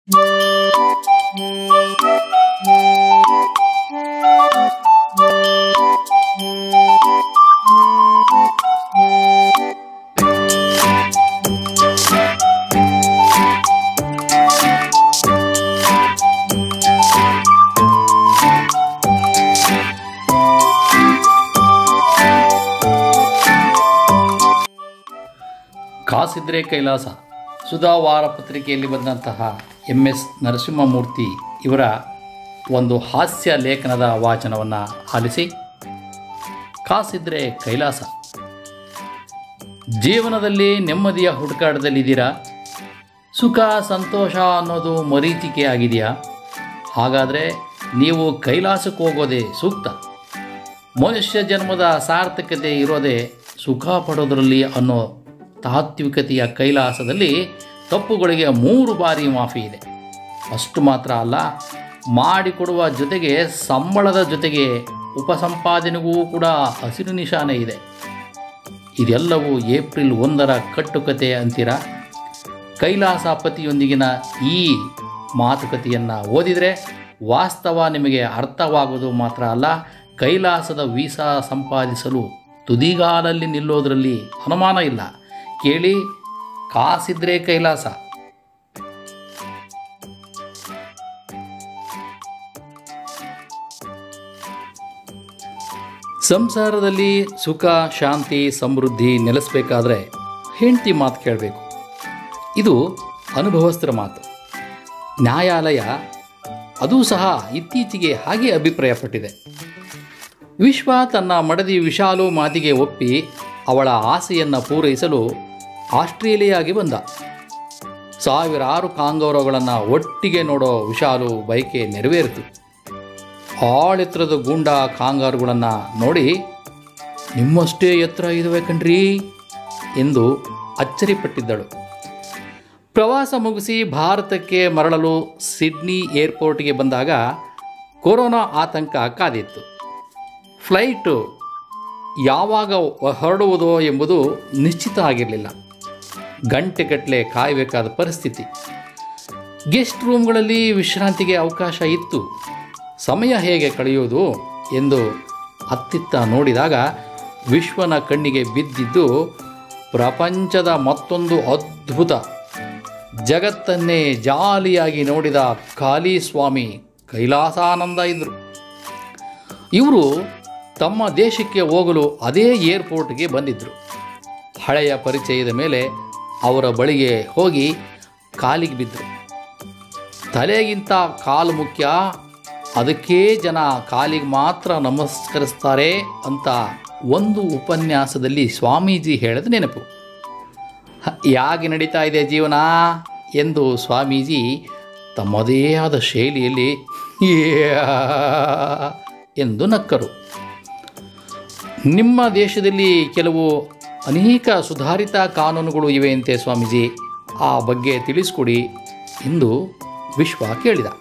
ಕಾಸಿದ್ರೆ ಕೈಲಾಸ ಸುಧಾವಾರ ಪತ್ರಿಕೆಯಲ್ಲಿ ಬಂದಂತಹ M S Narasimhamurthy ಇವರ ಒಂದು ಹಾಸ್ಯ ಲೇಖನದ ವಾಚನವನ್ನು ಆಲಿಸಿ ಕಾಸಿದ್ರೆ ಕೈಲಾಸ ಜೀವನದಲ್ಲಿ ನೆಮ್ಮದಿಯ ಹುಡುಕಾಟದಲ್ಲಿದ್ದೀರಾ ಸುಖ ಸಂತೋಷ ಅನ್ನೋದು ಮರೀಚಿಕೆ ಆಗಿದೆಯಾ ಹಾಗಾದರೆ ನೀವು ಕೈಲಾಸಕ್ಕೆ ಹೋಗೋದೇ ಸೂಕ್ತ ಮನುಷ್ಯ ಜನ್ಮದ ಸಾರ್ಥಕತೆ ಇರೋದೇ ಸುಖ ಪಡೋದರಲ್ಲಿ ಅನ್ನೋ ತಾತ್ವಿಕತೆಯ ಕೈಲಾಸದಲ್ಲಿ ತಪ್ಪುಗಳಿಗೆ ಮೂರು ಬಾರಿ ಮಾಫಿ ಇದೆ ಅಷ್ಟು ಮಾತ್ರ ಅಲ್ಲ ಮಾಡಿಕೊಡುವ ಜೊತೆಗೆ ಸಂಬಳದ ಜೊತೆಗೆ ಉಪಸಂಪಾದನೆಗೂ ಕೂಡ ಹಸಿರು ನಿಶಾನೆ ಇದೆ ಇದೆಲ್ಲವೂ ಏಪ್ರಿಲ್ ಒಂದರ ಕಟ್ಟುಕತೆ ಅಂತೀರಾ ಕೈಲಾಸ ಪತಿಯೊಂದಿಗಿನ ಈ ಮಾತುಕತೆಯನ್ನು ಓದಿದರೆ ವಾಸ್ತವ ನಿಮಗೆ ಅರ್ಥವಾಗೋದು ಮಾತ್ರ ಅಲ್ಲ ಕೈಲಾಸದ ವೀಸಾ ಸಂಪಾದಿಸಲು ತುದಿಗಾಲಲ್ಲಿ ನಿಲ್ಲೋದರಲ್ಲಿ ಅನುಮಾನ ಇಲ್ಲ ಕೇಳಿ ಕಾಸಿದ್ರೆ ಕೈಲಾಸ ಸಂಸಾರದಲ್ಲಿ ಸುಖ ಶಾಂತಿ ಸಮೃದ್ಧಿ ನೆಲೆಸಬೇಕಾದ್ರೆ ಹೆಂಡತಿ ಮಾತು ಕೇಳಬೇಕು ಇದು ಅನುಭವಸ್ಥರ ಮಾತು ನ್ಯಾಯಾಲಯ ಅದೂ ಸಹ ಇತ್ತೀಚೆಗೆ ಹಾಗೆ ಅಭಿಪ್ರಾಯಪಟ್ಟಿದೆ ವಿಶ್ವ ತನ್ನ ಮಡದಿ ವಿಶಾಲು ಮಾತಿಗೆ ಒಪ್ಪಿ ಅವಳ ಆಸೆಯನ್ನು ಪೂರೈಸಲು ಆಸ್ಟ್ರೇಲಿಯಾಗೆ ಬಂದ ಸಾವಿರಾರು ಕಾಂಗೌರಗಳನ್ನು ಒಟ್ಟಿಗೆ ನೋಡೋ ವಿಶಾಲು ಬಯಕೆ ನೆರವೇರಿತು ಆಳೆತ್ತರದ ಗೂಂಡ ಕಾಂಗಾರುಗಳನ್ನು ನೋಡಿ ನಿಮ್ಮಷ್ಟೇ ಎತ್ತರ ಇದುವೆ ಕಣ್ರಿ ಎಂದು ಅಚ್ಚರಿಪಟ್ಟಿದ್ದಳು ಪ್ರವಾಸ ಮುಗಿಸಿ ಭಾರತಕ್ಕೆ ಮರಳಲು ಸಿಡ್ನಿ ಏರ್ಪೋರ್ಟ್ಗೆ ಬಂದಾಗ ಕೊರೋನಾ ಆತಂಕ ಕಾದಿತ್ತು ಫ್ಲೈಟು ಯಾವಾಗ ಹೊರಡುವುದೋ ಎಂಬುದು ನಿಶ್ಚಿತ ಆಗಿರಲಿಲ್ಲ ಗಂಟೆಗಟ್ಟಲೆ ಕಾಯಬೇಕಾದ ಪರಿಸ್ಥಿತಿ ಗೆಸ್ಟ್ ರೂಮ್ಗಳಲ್ಲಿ ವಿಶ್ರಾಂತಿಗೆ ಅವಕಾಶ ಇತ್ತು ಸಮಯ ಹೇಗೆ ಕಳೆಯುವುದು ಎಂದು ಅತ್ತಿತ್ತ ನೋಡಿದಾಗ ವಿಶ್ವನ ಕಣ್ಣಿಗೆ ಬಿದ್ದಿದ್ದು ಪ್ರಪಂಚದ ಮತ್ತೊಂದು ಅದ್ಭುತ ಜಗತ್ತನ್ನೇ ಜಾಲಿಯಾಗಿ ನೋಡಿದ ಕಾಳಿ ಸ್ವಾಮಿ ಕೈಲಾಸಾನಂದ ಇದ್ದರು ಇವರು ತಮ್ಮ ದೇಶಕ್ಕೆ ಹೋಗಲು ಅದೇ ಏರ್ಪೋರ್ಟ್ಗೆ ಬಂದಿದ್ದರು ಹಳೆಯ ಪರಿಚಯದ ಮೇಲೆ ಅವರ ಬಳಿಗೆ ಹೋಗಿ ಕಾಲಿಗೆ ಬಿದ್ದರು ತಲೆಗಿಂತ ಕಾಲು ಮುಖ್ಯ ಅದಕ್ಕೇ ಜನ ಕಾಲಿಗೆ ಮಾತ್ರ ನಮಸ್ಕರಿಸ್ತಾರೆ ಅಂತ ಒಂದು ಉಪನ್ಯಾಸದಲ್ಲಿ ಸ್ವಾಮೀಜಿ ಹೇಳಿದ ನೆನಪು ಹ, ಯಾಕೆ ನಡೀತಾ ಇದೆ ಜೀವನ ಎಂದು ಸ್ವಾಮೀಜಿ ತಮ್ಮದೇ ಆದ ಶೈಲಿಯಲ್ಲಿ "ಯಾ" ಎಂದು ನಕ್ಕರು ನಿಮ್ಮ ದೇಶದಲ್ಲಿ ಕೆಲವು ಅನೇಕ ಸುಧಾರಿತ ಕಾನೂನುಗಳು ಇವೆಯಂತೆ ಸ್ವಾಮೀಜಿ ಆ ಬಗ್ಗೆ ತಿಳಿಸ್ಕೊಡಿ ಎಂದು ವಿಶ್ವ ಕೇಳಿದ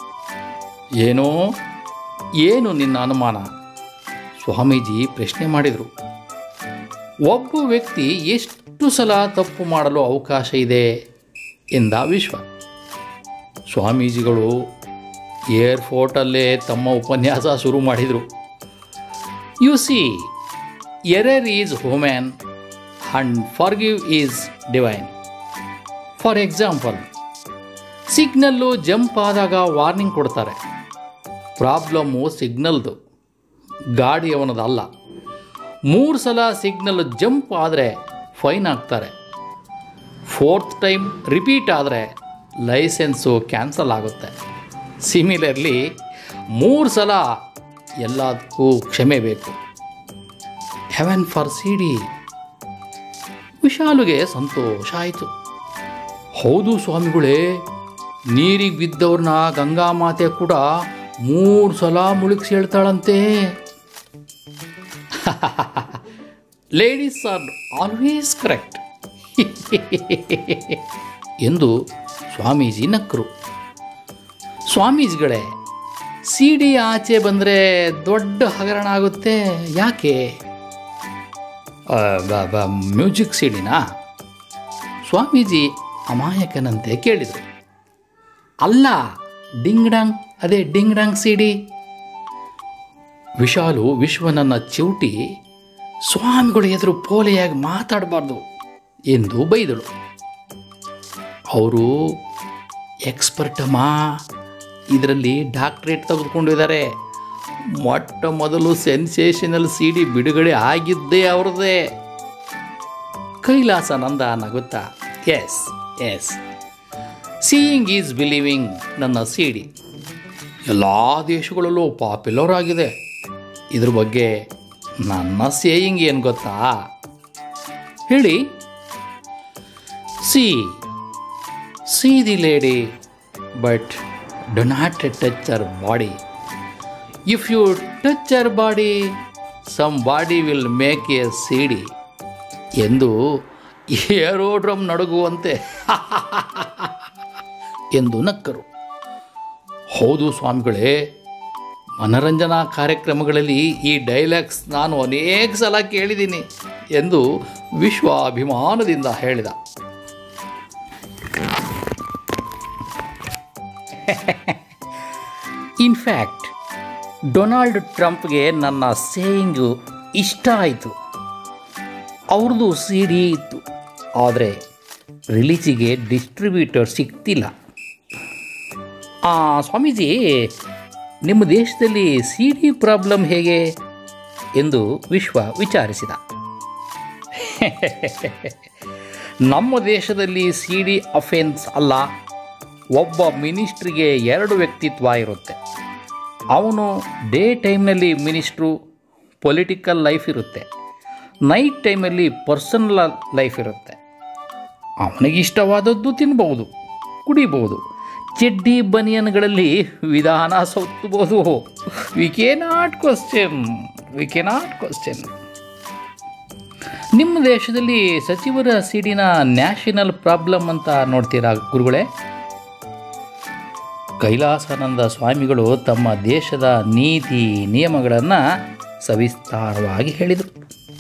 ಏನೋ ಏನು ನಿನ್ನ ಅನುಮಾನ ಸ್ವಾಮೀಜಿ ಪ್ರಶ್ನೆ ಮಾಡಿದರು ಒಬ್ಬ ವ್ಯಕ್ತಿ ಎಷ್ಟು ಸಲ ತಪ್ಪು ಮಾಡಲು ಅವಕಾಶ ಇದೆ ಎಂದ ವಿಶ್ವ ಸ್ವಾಮೀಜಿಗಳು ಏರ್ಪೋರ್ಟಲ್ಲೇ ತಮ್ಮ ಉಪನ್ಯಾಸ ಶುರು ಮಾಡಿದರು you see error is human and forgive is divine for example signal jump ಆದಾಗ ವಾರ್ನಿಂಗ್ ಕೊಡ್ತಾರೆ ಪ್ರಾಬ್ಲಮ್ಮು ಸಿಗ್ನಲ್ದು ಗಾಡಿಯವನದಲ್ಲ ಮೂರು ಸಲ ಸಿಗ್ನಲ್ ಜಂಪ್ ಆದರೆ ಫೈನ್ ಹಾಕ್ತಾರೆ ಫೋರ್ತ್ ಟೈಮ್ ರಿಪೀಟ್ ಆದರೆ ಲೈಸೆನ್ಸು ಕ್ಯಾನ್ಸಲ್ ಆಗುತ್ತೆ ಸಿಮಿಲರ್ಲಿ ಮೂರು ಸಲ ಎಲ್ಲದಕ್ಕೂ ಕ್ಷಮೆ ಬೇಕು ಹೆವೆನ್ ಫಾರ್ ಸಿ ಡಿ ವಿಶಾಲುಗೆ ಸಂತೋಷ ಆಯಿತು ಹೌದು ಸ್ವಾಮಿಗಳೇ ನೀರಿಗೆ ಬಿದ್ದವ್ರನ್ನ ಗಂಗಾ ಮಾತೆ ಕೂಡ ಮೂರು ಸಲ ಮುಳುಗಿಸಿ ಹೇಳ್ತಾಳಂತೆ ಲೇಡೀಸ್ ಆರ್ ಆಲ್ವೇಸ್ ಕರೆಕ್ಟ್ ಎಂದು ಸ್ವಾಮೀಜಿ ನಕ್ಕರು ಸ್ವಾಮೀಜಿಗಳೇ ಸಿ ಡಿ ಆಚೆ ಬಂದರೆ ದೊಡ್ಡ ಹಗರಣ ಆಗುತ್ತೆ ಯಾಕೆ ಆ, ಬ- ಬ- ಮ್ಯೂಸಿಕ್ ಸಿ ಡಿನಾ ಸ್ವಾಮೀಜಿ ಅಮಾಯಕನಂತೆ ಕೇಳಿದರು ಅಲ್ಲ ಡಿಂಗ್ ಡಾಂಗ್ ಅದೇ ಡಿಂಗ್ ಡಾಂಗ್ ಸಿಡಿ ವಿಶಾಲು ವಿಶ್ವನನ್ನ ಚಿವುಟಿ ಸ್ವಾಮಿಗಳು ಎದುರು ಪೋಲೆಯಾಗಿ ಮಾತಾಡಬಾರ್ದು ಎಂದು ಬೈದಳು ಅವರು ಎಕ್ಸ್ಪರ್ಟ್ ಅಮ್ಮ ಇದರಲ್ಲಿ ಡಾಕ್ಟ್ರೇಟ್ ತೆಗೆದುಕೊಂಡಿದ್ದಾರೆ ಮೊಟ್ಟ ಮೊದಲು ಸೆನ್ಸೇಷನಲ್ ಸಿ ಡಿ ಬಿಡುಗಡೆ ಆಗಿದ್ದೇ ಅವ್ರದ್ದೇ ಕೈಲಾಸಾನಂದ ನಗುತ್ತಾ yes yes seeing is believing ನನ್ನ ಸಿ ಡಿ ಎಲ್ಲ ದೇಶಗಳಲ್ಲೂ ಪಾಪ್ಯುಲರ್ ಆಗಿದೆ ಇದ್ರ ಬಗ್ಗೆ ನನ್ನ ಸೇಯಿಂಗ್ ಏನು ಗೊತ್ತಾ ಹೇಳಿ see see the lady but do not touch our body if you touch our body somebody will make a C D ಎಂದು ಏರೋಡ್ರಮ್ ನಡುಗುವಂತೆ ಎಂದು ನಕ್ಕರು ಹೌದು ಸ್ವಾಮಿಗಳೇ ಮನರಂಜನಾ ಕಾರ್ಯಕ್ರಮಗಳಲ್ಲಿ ಈ ಡೈಲಾಗ್ಸ್ ನಾನು ಅನೇಕ ಸಲ ಕೇಳಿದ್ದೀನಿ ಎಂದು ವಿಶ್ವ ಅಭಿಮಾನದಿಂದ ಹೇಳಿದ ಇನ್ಫ್ಯಾಕ್ಟ್ ಡೊನಾಲ್ಡ್ ಟ್ರಂಪ್ಗೆ ನನ್ನ ಸೇಯಿಂಗು ಇಷ್ಟ ಆಯಿತು ಅವ್ರದ್ದು ಸಿ ಡಿ ಇತ್ತು ಆದರೆ ರಿಲೀಸಿಗೆ ಡಿಸ್ಟ್ರಿಬ್ಯೂಟರ್ ಸಿಗ್ತಿಲ್ಲ ಆ, ಸ್ವಾಮೀಜಿ ನಿಮ್ಮ ದೇಶದಲ್ಲಿ ಸಿ ಡಿ ಪ್ರಾಬ್ಲಮ್ ಹೇಗೆ ಎಂದು ವಿಶ್ವ ವಿಚಾರಿಸಿದ ನಮ್ಮ ದೇಶದಲ್ಲಿ ಸಿ ಡಿ ಅಫೆನ್ಸ್ ಅಲ್ಲ ಒಬ್ಬ ಮಿನಿಸ್ಟ್ರಿಗೆ ಎರಡು ವ್ಯಕ್ತಿತ್ವ ಇರುತ್ತೆ ಅವನು ಡೇ ಟೈಮ್ನಲ್ಲಿ ಮಿನಿಸ್ಟ್ರು ಪೊಲಿಟಿಕಲ್ ಲೈಫ್ ಇರುತ್ತೆ ನೈಟ್ ಟೈಮಲ್ಲಿ ಪರ್ಸನಲ್ ಲೈಫ್ ಇರುತ್ತೆ ಅವನಿಗೆ ಇಷ್ಟವಾದದ್ದು ತಿನ್ಬಹುದು ಕುಡಿಬಹುದು ಚಡ್ಡಿ ಬನಿಯನ್ಗಳಲ್ಲಿ ವಿಧಾನ ಸೊತ್ತಬಹುದು V K not question V K not question ನಿಮ್ಮ ದೇಶದಲ್ಲಿ ಸಚಿವರ ಸಿಡಿನ ನ್ಯಾಷನಲ್ ಪ್ರಾಬ್ಲಮ್ ಅಂತ ನೋಡ್ತೀರಾ ಗುರುಗಳೇ ಕೈಲಾಸಾನಂದ ಸ್ವಾಮಿಗಳು ತಮ್ಮ ದೇಶದ ನೀತಿ ನಿಯಮಗಳನ್ನು ಸವಿಸ್ತಾರವಾಗಿ ಹೇಳಿದರು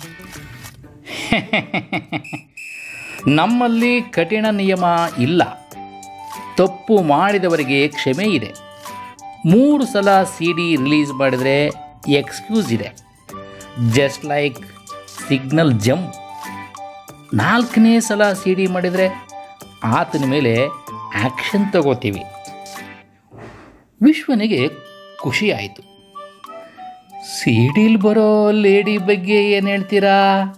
ನಮ್ಮಲ್ಲಿ ಕಠಿಣ ನಿಯಮ ಇಲ್ಲ ತಪ್ಪು ಮಾಡಿದವರಿಗೆ ಕ್ಷಮೆ ಇದೆ ಮೂರು ಸಲ ಸಿ ಡಿ ರಿಲೀಸ್ ಮಾಡಿದರೆ ಎಕ್ಸ್ಕ್ಯೂಸ್ ಇದೆ ಜಸ್ಟ್ ಲೈಕ್ ಸಿಗ್ನಲ್ ಜಂಪ್ ನಾಲ್ಕನೇ ಸಲ ಸಿ ಡಿ ಮಾಡಿದರೆ ಆತನ ಮೇಲೆ ಆ್ಯಕ್ಷನ್ ತಗೋತೀವಿ ವಿಶ್ವನಿಗೆ ಖುಷಿ ಆಯಿತು ಸಿ ಡಿಲ್ ಬರೋ ಲೇಡಿ ಬಗ್ಗೆ ಏನು ಹೇಳ್ತೀರಾ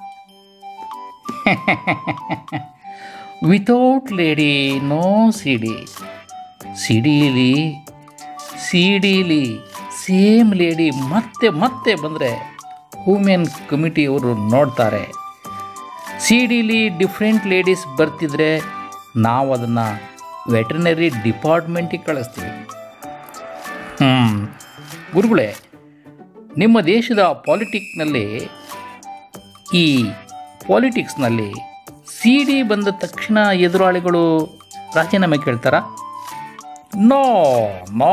without lady no C D C ಡಿಲಿ ಸಿ ಡಿಲಿ ಸೇಮ್ ಲೇಡಿ ಮತ್ತೆ ಮತ್ತೆ ಬಂದರೆ ಹೂಮೆನ್ ಕಮಿಟಿಯವರು ನೋಡ್ತಾರೆ ಸಿ ಡಿಲಿ ಡಿಫ್ರೆಂಟ್ ಲೇಡೀಸ್ ಬರ್ತಿದ್ರೆ ನಾವು ಅದನ್ನು ವೆಟರ್ನರಿ ಡಿಪಾರ್ಟ್ಮೆಂಟಿಗೆ ಕಳಿಸ್ತೀವಿ ಹ್ಞೂ ಗುರುಗಳೇ ನಿಮ್ಮ ದೇಶದ ಪಾಲಿಟಿಕ್ನಲ್ಲಿ ಈ ಪಾಲಿಟಿಕ್ಸ್ನಲ್ಲಿ ಸಿ ಡಿ ಬಂದ ತಕ್ಷಣ ಎದುರಾಳಿಗಳು ರಾಜೀನಾಮೆ ಕೇಳ್ತಾರಾ ನೋ ನೋ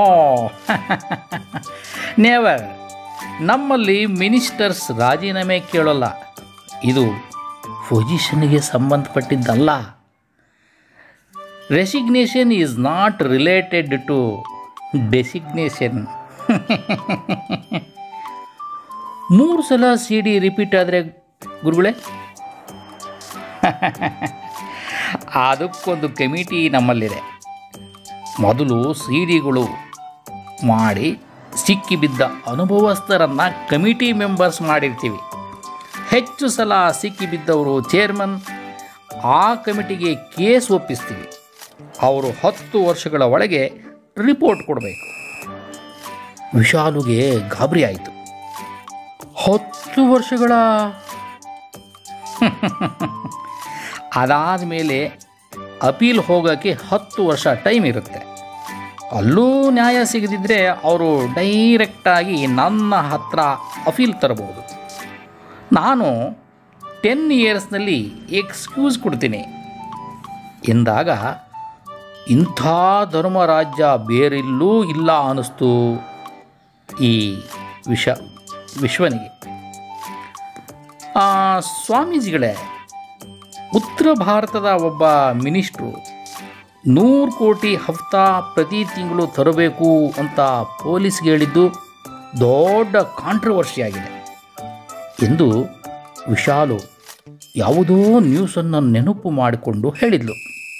ನೇವರ್ ನಮ್ಮಲ್ಲಿ ಮಿನಿಸ್ಟರ್ಸ್ ರಾಜೀನಾಮೆ ಕೇಳೋಲ್ಲ ಇದು ಪೊಸಿಷನ್ಗೆ ಸಂಬಂಧಪಟ್ಟಿದ್ದಲ್ಲ resignation is not related to designation ಮೂರು ಸಲ ಸಿ ಡಿ ರಿಪೀಟ್ ಆದರೆ ಗುರುಗಳೇ ಅದಕ್ಕೊಂದು ಕಮಿಟಿ ನಮ್ಮಲ್ಲಿದೆ ಮೊದಲು ಸಿ ಡಿಗಳು ಮಾಡಿ ಸಿಕ್ಕಿಬಿದ್ದ ಅನುಭವಸ್ಥರನ್ನು ಕಮಿಟಿ ಮೆಂಬರ್ಸ್ ಮಾಡಿರ್ತೀವಿ ಹೆಚ್ಚು ಸಲ ಸಿಕ್ಕಿಬಿದ್ದವರು ಚೇರ್ಮನ್ ಆ ಕಮಿಟಿಗೆ ಕೇಸ್ ಒಪ್ಪಿಸ್ತೀವಿ ಅವರು ಹತ್ತು ವರ್ಷಗಳ ಒಳಗೆ ರಿಪೋರ್ಟ್ ಕೊಡಬೇಕು ವಿಶಾಲುಗೆ ಗಾಬರಿ ಆಯಿತು ಹತ್ತು ವರ್ಷಗಳ ಅದಾದ ಮೇಲೆ ಅಪೀಲ್ ಹೋಗೋಕ್ಕೆ ಹತ್ತು ವರ್ಷ ಟೈಮ್ ಇರುತ್ತೆ ಅಲ್ಲೂ ನ್ಯಾಯ ಸಿಗದಿದ್ದರೆ ಅವರು ಡೈರೆಕ್ಟಾಗಿ ನನ್ನ ಹತ್ರ ಅಪೀಲ್ ತರಬಹುದು ನಾನು ಟೆನ್ ಇಯರ್ಸ್ನಲ್ಲಿ ಎಕ್ಸ್ಕ್ಯೂಸ್ ಕೊಡ್ತೀನಿ ಎಂದಾಗ ಇಂಥ ಧರ್ಮರಾಜ್ಯ ಬೇರೆಲ್ಲೂ ಇಲ್ಲ ಅನ್ನಿಸ್ತು ಈ ವಿಷ ವಿಶ್ವನಿಗೆ ಆ, ಸ್ವಾಮೀಜಿಗಳೇ ಉತ್ತರ ಭಾರತದ ಒಬ್ಬ ಮಿನಿಸ್ಟ್ರು ನೂರು ಕೋಟಿ ಹಫ್ತಾ ಪ್ರತಿ ತಿಂಗಳು ತರಬೇಕು ಅಂತ ಪೊಲೀಸ್ಗೆ ಹೇಳಿದ್ದು ದೊಡ್ಡ ಕಾಂಟ್ರವರ್ಸಿ ಆಗಿದೆ ಎಂದು ವಿಶಾಲು ಯಾವುದೋ ನ್ಯೂಸನ್ನು ನೆನಪು ಮಾಡಿಕೊಂಡು ಹೇಳಿದ್ಲು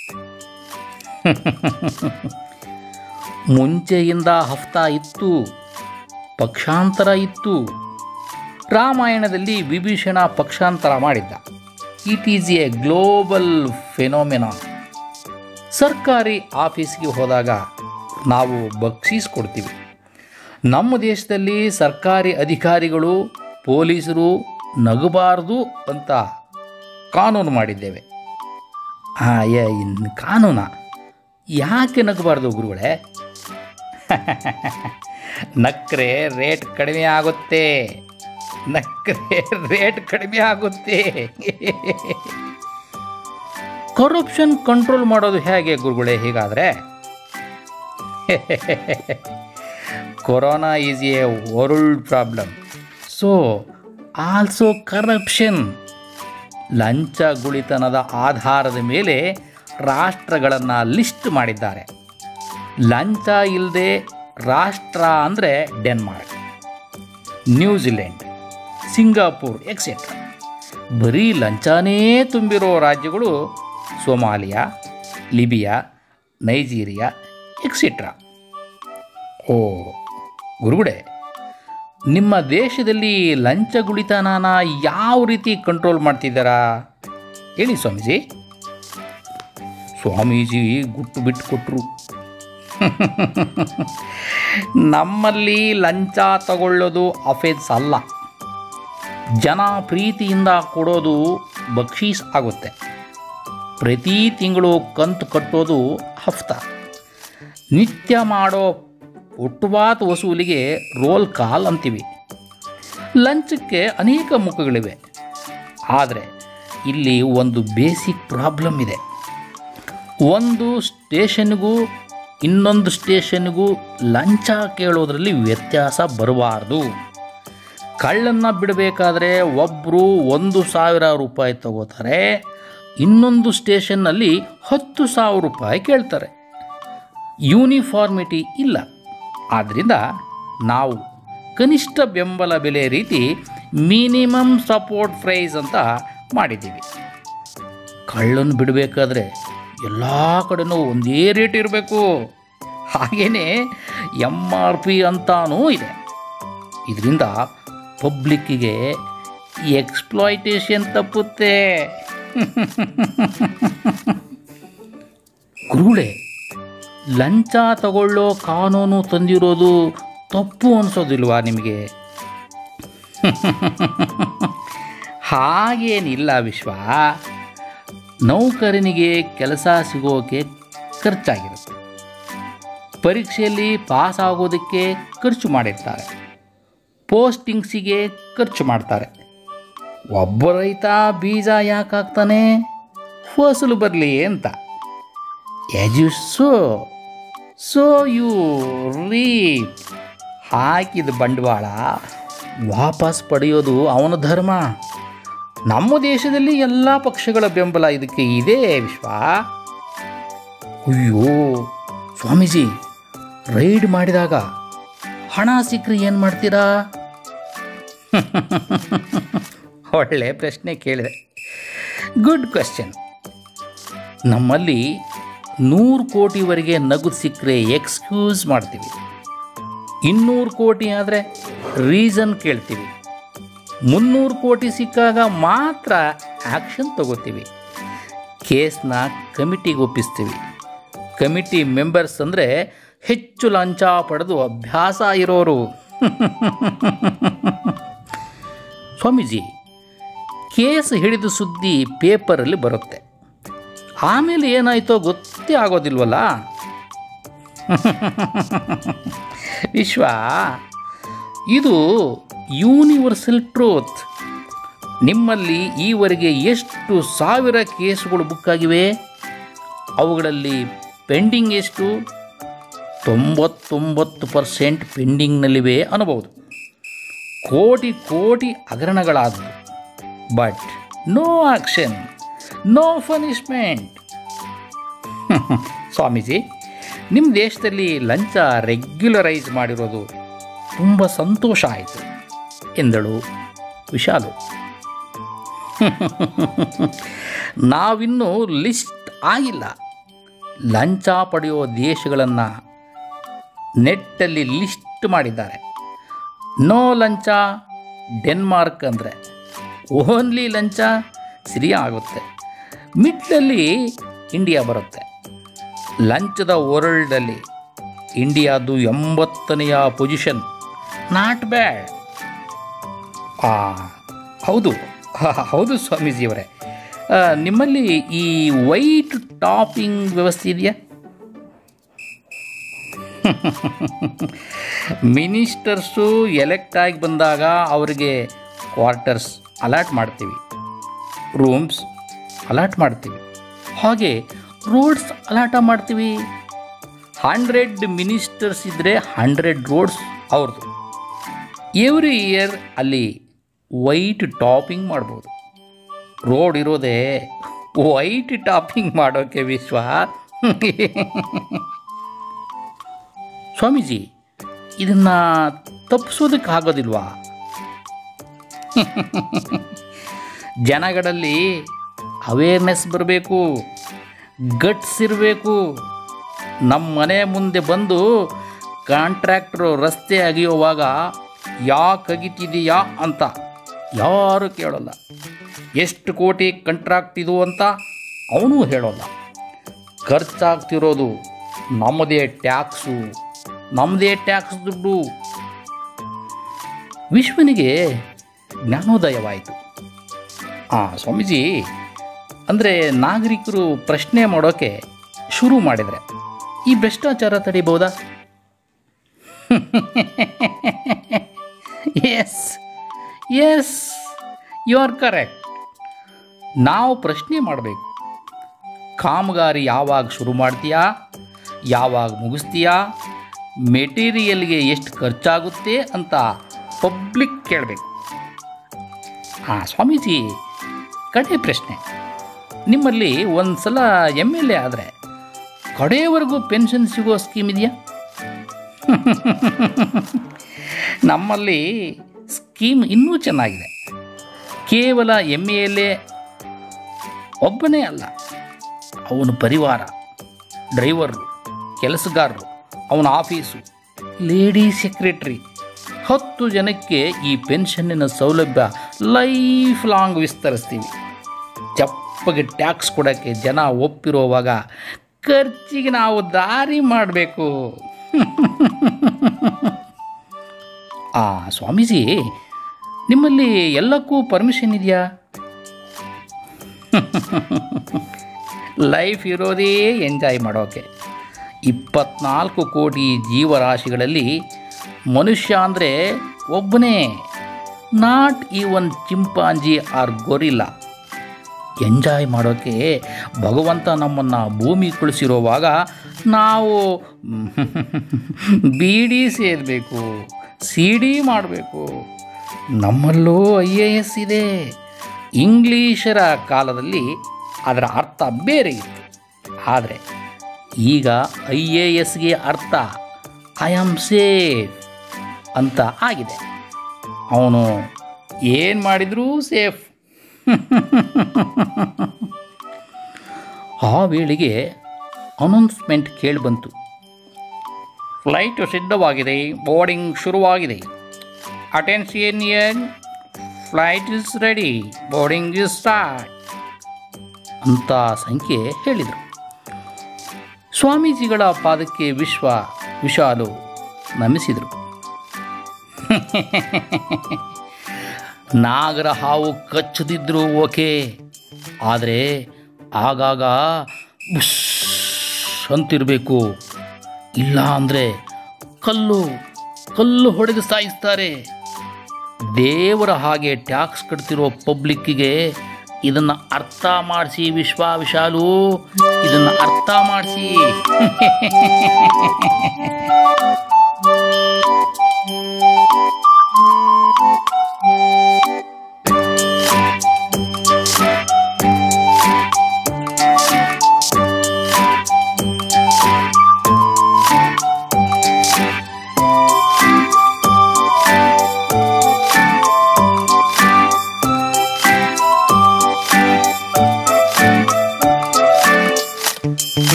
ಮುಂಚೆಯಿಂದ ಹಫ್ತಾ ಇತ್ತು ಪಕ್ಷಾಂತರ ಇತ್ತು ರಾಮಾಯಣದಲ್ಲಿ ವಿಭೀಷಣ ಪಕ್ಷಾಂತರ ಮಾಡಿದ್ದ it is a global phenomena ಸರ್ಕಾರಿ ಆಫೀಸ್ಗೆ ಹೋದಾಗ ನಾವು ಬಕ್ಷೀಸ್ ಕೊಡ್ತೀವಿ ನಮ್ಮ ದೇಶದಲ್ಲಿ ಸರ್ಕಾರಿ ಅಧಿಕಾರಿಗಳು ಪೊಲೀಸರು ನಗಬಾರ್ದು ಅಂತ ಕಾನೂನು ಮಾಡಿದ್ದೇವೆ ಹಾಂ ಏ ಇನ್ನು ಕಾನೂನ ಯಾಕೆ ನಗಬಾರ್ದು ಗುರುಗಳೇ ನಕ್ಕರೆ ರೇಟ್ ಕಡಿಮೆ ಆಗುತ್ತೆ ನಕ್ಕರೆ ರೇಟ್ ಕಡಿಮೆ ಆಗುತ್ತೆ ಕರಪ್ಷನ್ ಕಂಟ್ರೋಲ್ ಮಾಡೋದು ಹೇಗೆ ಗುರುಗಳೇ ಹೀಗಾದರೆ corona is a world problem so also corruption ಲಂಚ ಗುಳಿತನದ ಆಧಾರದ ಮೇಲೆ ರಾಷ್ಟ್ರಗಳನ್ನು ಲಿಸ್ಟ್ ಮಾಡಿದ್ದಾರೆ ಲಂಚ ಇಲ್ಲದೆ ರಾಷ್ಟ್ರ ಅಂದರೆ ಡೆನ್ಮಾರ್ಕ್ ನ್ಯೂಜಿಲೆಂಡ್ ಸಿಂಗಾಪುರ್ ಎಕ್ಸೆಟ್ರಾ ಬರೀ ಲಂಚನೇ ತುಂಬಿರೋ ರಾಜ್ಯಗಳು ಸೋಮಾಲಿಯಾ ಲಿಬಿಯಾ ನೈಜೀರಿಯಾ ಎಕ್ಸೆಟ್ರಾ ಓ ಗುರುಗುಡೆ ನಿಮ್ಮ ದೇಶದಲ್ಲಿ ಲಂಚ ಗುಳಿತನನ ಯಾವ ರೀತಿ ಕಂಟ್ರೋಲ್ ಮಾಡ್ತಿದ್ದಾರಾ ಹೇಳಿ ಸ್ವಾಮೀಜಿ ಸ್ವಾಮೀಜಿ ಗುಟ್ಟು ಬಿಟ್ಟು ಕೊಟ್ಟರು ನಮ್ಮಲ್ಲಿ ಲಂಚ ತಗೊಳ್ಳೋದು ಅಫೆನ್ಸ್ ಅಲ್ಲ ಜನ ಪ್ರೀತಿಯಿಂದ ಕೊಡೋದು ಬಕ್ಷೀಸ್ ಆಗುತ್ತೆ ಪ್ರತಿ ತಿಂಗಳು ಕಂತು ಕಟ್ಟೋದು ಹಫ್ತಾ ನಿತ್ಯ ಮಾಡೋ ಒಟ್ಟುವಾತ್ ವಸೂಲಿಗೆ ರೋಲ್ ಕಾಲ್ ಅಂತೀವಿ ಲಂಚಕ್ಕೆ ಅನೇಕ ಮುಖಗಳಿವೆ ಆದರೆ ಇಲ್ಲಿ ಒಂದು ಬೇಸಿಕ್ ಪ್ರಾಬ್ಲಮ್ ಇದೆ ಒಂದು ಸ್ಟೇಷನ್ಗೂ ಇನ್ನೊಂದು ಸ್ಟೇಷನ್ಗೂ ಲಂಚ ಕೇಳೋದ್ರಲ್ಲಿ ವ್ಯತ್ಯಾಸ ಬರಬಾರ್ದು ಕಳ್ಳನ್ನು ಬಿಡಬೇಕಾದ್ರೆ ಒಬ್ಬರು ಒಂದು ಸಾವಿರ ರೂಪಾಯಿ ತಗೋತಾರೆ ಇನ್ನೊಂದು ಸ್ಟೇಷನ್ನಲ್ಲಿ ಹತ್ತು ಸಾವಿರ ರೂಪಾಯಿ ಕೇಳ್ತಾರೆ ಯೂನಿಫಾರ್ಮಿಟಿ ಇಲ್ಲ ಆದ್ದರಿಂದ ನಾವು ಕನಿಷ್ಠ ಬೆಂಬಲ ಬೆಲೆ ರೀತಿ ಮಿನಿಮಮ್ ಸಪೋರ್ಟ್ ಪ್ರೈಸ್ ಅಂತ ಮಾಡಿದ್ದೀವಿ ಕಳ್ಳನ್ನು ಬಿಡಬೇಕಾದ್ರೆ ಎಲ್ಲ ಕಡೆನೂ ಒಂದೇ ರೇಟ್ ಇರಬೇಕು ಹಾಗೆಯೇ ಎಮ್ ಆರ್ ಪಿ ಅಂತಾನೂ ಇದೆ ಇದರಿಂದ ಪಬ್ಲಿಕ್ಕಿಗೆ ಎಕ್ಸ್ಪ್ಲಾಯ್ಟೇಷನ್ ತಪ್ಪುತ್ತೆ ಗುರುಗಳೇ ಲಂಚ ತಗೊಳ್ಳೋ ಕಾನೂನು ತಂದಿರೋದು ತಪ್ಪು ಅನಿಸೋದಿಲ್ವಾ ನಿಮಗೆ ಹಾಗೇನಿಲ್ಲ ವಿಶ್ವ ನೌಕರನಿಗೆ ಕೆಲಸ ಸಿಗೋಕೆ ಖರ್ಚಾಗಿರುತ್ತೆ ಪರೀಕ್ಷೆಯಲ್ಲಿ ಪಾಸ್ ಆಗೋದಕ್ಕೆ ಖರ್ಚು ಮಾಡಿರ್ತಾರೆ ಪೋಸ್ಟಿಂಗ್ಸಿಗೆ ಖರ್ಚು ಮಾಡ್ತಾರೆ ಒಬ್ಬ ರೈತ ಬೀಜ ಯಾಕೆ ಹಾಕ್ತಾನೆ ಫಸಲು ಬರಲಿ ಅಂತ as you sow so you reap ಹಾಕಿದ ಬಂಡವಾಳ ವಾಪಸ್ ಪಡೆಯೋದು ಅವನ ಧರ್ಮ ನಮ್ಮ ದೇಶದಲ್ಲಿ ಎಲ್ಲ ಪಕ್ಷಗಳ ಬೆಂಬಲ ಇದಕ್ಕೆ ಇದೆ ವಿಶ್ವ ಅಯ್ಯೋ ಸ್ವಾಮೀಜಿ ರೈಡ್ ಮಾಡಿದಾಗ ಹಣ ಸಿಕ್ಕರೆ ಏನು ಮಾಡ್ತೀರಾ ಒಳ್ಳೆ ಪ್ರಶ್ನೆ ಕೇಳಿದೆ ಗುಡ್ ಕ್ವೆಶ್ಚನ್ ನಮ್ಮಲ್ಲಿ ನೂರು ಕೋಟಿವರೆಗೆ ನಗದು ಸಿಕ್ಕರೆ ಎಕ್ಸ್ಕ್ಯೂಸ್ ಮಾಡ್ತೀವಿ ಇನ್ನೂರು ಕೋಟಿ ಆದರೆ ರೀಸನ್ ಕೇಳ್ತೀವಿ ಮುನ್ನೂರು ಕೋಟಿ ಸಿಕ್ಕಾಗ ಮಾತ್ರ ಆ್ಯಕ್ಷನ್ ತಗೋತೀವಿ ಕೇಸ್ನ ಕಮಿಟಿಗೆ ಒಪ್ಪಿಸ್ತೀವಿ ಕಮಿಟಿ ಮೆಂಬರ್ಸ್ ಅಂದರೆ ಹೆಚ್ಚು ಲಂಚ ಪಡೆದು ಅಭ್ಯಾಸ ಇರೋರು ಸ್ವಾಮೀಜಿ ಕೇಸ್ ಹಿಡಿದು ಸುದ್ದಿ ಪೇಪರಲ್ಲಿ ಬರುತ್ತೆ ಆಮೇಲೆ ಏನಾಯ್ತೋ ಗೊತ್ತೇ ಆಗೋದಿಲ್ವಲ್ಲ ವಿಶ್ವ ಇದು ಯೂನಿವರ್ಸಲ್ ಟ್ರೂತ್ ನಿಮ್ಮಲ್ಲಿ ಈವರೆಗೆ ಎಷ್ಟು ಸಾವಿರ ಕೇಸುಗಳು ಬುಕ್ ಆಗಿವೆ ಅವುಗಳಲ್ಲಿ ಪೆಂಡಿಂಗ್ ಎಷ್ಟು ತೊಂಬತ್ತೊಂಬತ್ತು ಪರ್ಸೆಂಟ್ ಪೆಂಡಿಂಗ್ನಲ್ಲಿವೆ ಅನ್ನಬಹುದು ಕೋಟಿ ಕೋಟಿ ಹಗರಣಗಳಾದವು but no action no punishment Swamiji ನಿಮ್ಮ ದೇಶದಲ್ಲಿ ಲಂಚ ರೆಗ್ಯುಲರೈಸ್ ಮಾಡಿರೋದು ತುಂಬ ಸಂತೋಷ ಆಯಿತು ಎಂದಳು ವಿಶಾಲು ನಾವಿನ್ನೂ ಲಿಸ್ಟ್ ಆಗಿಲ್ಲ ಲಂಚ ಪಡೆಯೋ ದೇಶಗಳನ್ನು ನೆಟ್ಟಲ್ಲಿ ಲಿಸ್ಟ್ ಮಾಡಿದ್ದಾರೆ ನೋ ಲಂಚ ಡೆನ್ಮಾರ್ಕ್ ಅಂದರೆ ಓನ್ಲಿ ಲಂಚ ಸಿರಿಯಾ ಆಗುತ್ತೆ ಮಿಡ್ಲಲ್ಲಿ ಇಂಡಿಯಾ ಬರುತ್ತೆ ಲಂಚದ ವರ್ಲ್ಡಲ್ಲಿ ಇಂಡಿಯಾದು ಎಂಬತ್ತನೆಯ ಪೊಸಿಷನ್ ನಾಟ್ ಬ್ಯಾಡ್ ಆ ಹೌದು ಹ- ಹೌದು ಸ್ವಾಮೀಜಿಯವರೇ ಆ, ನಿಮ್ಮಲ್ಲಿ ಈ ವೈಟ್ ಟಾಪಿಂಗ್ ವ್ಯವಸ್ಥೆ ಇದೆಯಾ ಮಿನಿಸ್ಟರ್ಸು ಎಲೆಕ್ಟ್ ಆಗಿ ಬಂದಾಗ ಅವರಿಗೆ ಕ್ವಾರ್ಟರ್ಸ್ ಅಲಾಟ್ ಮಾಡ್ತೀವಿ ರೂಮ್ಸ್ ಅಲಾಟ್ ಮಾಡ್ತೀವಿ ಹಾಗೆ ರೋಡ್ಸ್ ಅಲಾಟ ಮಾಡ್ತೀವಿ ಹಂಡ್ರೆಡ್ ಮಿನಿಸ್ಟರ್ಸ್ ಇದ್ದರೆ ಹಂಡ್ರೆಡ್ ರೋಡ್ಸ್ ಅವ್ರದ್ದು ಎವ್ರಿ ಇಯರ್ ಅಲ್ಲಿ ವೈಟ್ ಟಾಪಿಂಗ್ ಮಾಡ್ಬೋದು ರೋಡ್ ಇರೋದೇ ವೈಟ್ ಟಾಪಿಂಗ್ ಮಾಡೋಕ್ಕೆ ವಿಶ್ವ ಸ್ವಾಮೀಜಿ ಇದನ್ನು ತಪ್ಪಿಸೋದಕ್ಕೆ ಆಗೋದಿಲ್ವಾ ಜನಗಳಲ್ಲಿ ಅವೇರ್ನೆಸ್ ಬರಬೇಕು ಗಟ್ಸ್ ಇರಬೇಕು ನಮ್ಮ ಮನೆ ಮುಂದೆ ಬಂದು ಕಾಂಟ್ರಾಕ್ಟ್ರು ರಸ್ತೆ ಅಗಿಯುವಾಗ ಯಾಕೆ ಅಗಿತಿದೀಯಾ ಅಂತ ಯಾರು ಕೇಳೋಲ್ಲ ಎಷ್ಟು ಕೋಟಿ ಕಂಟ್ರಾಕ್ಟ್ ಇದು ಅಂತ ಅವನೂ ಹೇಳೋಲ್ಲ ಖರ್ಚಾಗ್ತಿರೋದು ನಮ್ಮದೇ ಟ್ಯಾಕ್ಸು ನಮ್ಮದೇ ಟ್ಯಾಕ್ಸ್ ದುಡ್ಡು ವಿಶ್ವನಿಗೆ ಜ್ಞಾನೋದಯವಾಯಿತು ಆ ಸ್ವಾಮೀಜಿ ಅಂದರೆ ನಾಗರಿಕರು ಪ್ರಶ್ನೆ ಮಾಡೋಕ್ಕೆ ಶುರು ಮಾಡಿದರೆ ಈ ಭ್ರಷ್ಟಾಚಾರ ತಡಿಬೋದಾ yes yes you are correct ನಾವು ಪ್ರಶ್ನೆ ಮಾಡಬೇಕು ಕಾಮಗಾರಿ ಯಾವಾಗ ಶುರು ಮಾಡ್ತೀಯಾ ಯಾವಾಗ ಮುಗಿಸ್ತೀಯಾ ಮೆಟೀರಿಯಲ್ಗೆ ಎಷ್ಟು ಖರ್ಚಾಗುತ್ತೆ ಅಂತ ಪಬ್ಲಿಕ್ ಕೇಳಬೇಕು ಹಾಂ ಸ್ವಾಮೀಜಿ ಕಡೆ ಪ್ರಶ್ನೆ ನಿಮ್ಮಲ್ಲಿ ಒಂದು ಸಲ ಎಮ್ ಎಲ್ ಎ ಆದರೆ ಕಡೆಯವರೆಗೂ ಪೆನ್ಷನ್ ಸಿಗೋ ಸ್ಕೀಮ್ ಇದೆಯಾ ನಮ್ಮಲ್ಲಿ ಸ್ಕೀಮ್ ಇನ್ನೂ ಚೆನ್ನಾಗಿದೆ ಕೇವಲ ಎಮ್ ಎಲ್ ಎ ಒಬ್ಬನೇ ಅಲ್ಲ ಅವನ ಪರಿವಾರ ಡ್ರೈವರು ಕೆಲಸಗಾರರು ಅವನ ಆಫೀಸು ಲೇಡಿ ಸೆಕ್ರೆಟ್ರಿ ಹತ್ತು ಜನಕ್ಕೆ ಈ ಪೆನ್ಷನ್ನಿನ ಸೌಲಭ್ಯ ಲೈಫ್ ಲಾಂಗ್ ವಿಸ್ತರಿಸ್ತೀವಿ ಚಪ್ಪಗೆ ಟ್ಯಾಕ್ಸ್ ಕೊಡೋಕ್ಕೆ ಜನ ಒಪ್ಪಿರೋವಾಗ ಖರ್ಚಿಗೆ ನಾವು ದಾರಿ ಮಾಡಬೇಕು ಆ ಸ್ವಾಮೀಜಿ ನಿಮ್ಮಲ್ಲಿ ಎಲ್ಲಕ್ಕೂ ಪರ್ಮಿಷನ್ ಇದೆಯಾ ಲೈಫ್ ಇರೋದೇ ಎಂಜಾಯ್ ಮಾಡೋಕೆ ಇಪ್ಪತ್ನಾಲ್ಕು ಕೋಟಿ ಜೀವರಾಶಿಗಳಲ್ಲಿ ಮನುಷ್ಯ ಅಂದರೆ ಒಬ್ಬನೇ not even chimpanzee or gorilla enjoy ಮಾಡೋಕ್ಕೆ ಭಗವಂತ ನಮ್ಮನ್ನು ಭೂಮಿ ಕುಳಿಸಿರುವಾಗ ನಾವು ಬೀಡಿ ಸೇರಬೇಕು ಸಿ ಡಿ ಮಾಡಬೇಕು ನಮ್ಮಲ್ಲೂ ಐ ಎ ಎಸ್ ಇದೆ ಇಂಗ್ಲೀಷರ ಕಾಲದಲ್ಲಿ ಅದರ ಅರ್ಥ ಬೇರೆ ಇತ್ತು ಆದರೆ ಈಗ ಐ ಎ ಎಸ್ಗೆ ಅರ್ಥ ಐ ಆಮ್ ಸೇಫ್ ಅಂತ ಆಗಿದೆ ಅವನು ಏನು ಮಾಡಿದರೂ ಸೇಫ್ ಆ ವೇಳೆಗೆ ಅನೌನ್ಸ್ಮೆಂಟ್ ಕೇಳಿಬಂತು ಫ್ಲೈಟ್ ಸಿದ್ಧವಾಗಿದೆ ಬೋರ್ಡಿಂಗ್ ಶುರುವಾಗಿದೆ attention flight is ready boarding is start ಅಂತ ಸಂಖ್ಯೆ ಹೇಳಿದರು ಸ್ವಾಮೀಜಿಗಳ ಪಾದಕ್ಕೆ ವಿಶ್ವ ವಿಶಾಲು ನಮಿಸಿದರು ನಾಗರ ಹಾವು ಕಚ್ಚದಿದ್ರು ಓಕೆ ಆದರೆ ಆಗಾಗ ಬುಷ್ ಅಂತಿರಬೇಕು ಇಲ್ಲ ಅಂದರೆ ಕಲ್ಲು ಕಲ್ಲು ಹೊಡೆದು ಸಾಯಿಸ್ತಾರೆ ದೇವರ ಹಾಗೆ ಟ್ಯಾಕ್ಸ್ ಕಟ್ತಿರೋ ಪಬ್ಲಿಕ್ಕಿಗೆ ಇದನ್ನು ಅರ್ಥ ಮಾಡಿಸಿ ವಿಶ್ವ ವಿಶಾಲು ಇದನ್ನು ಅರ್ಥ ಮಾಡಿಸಿ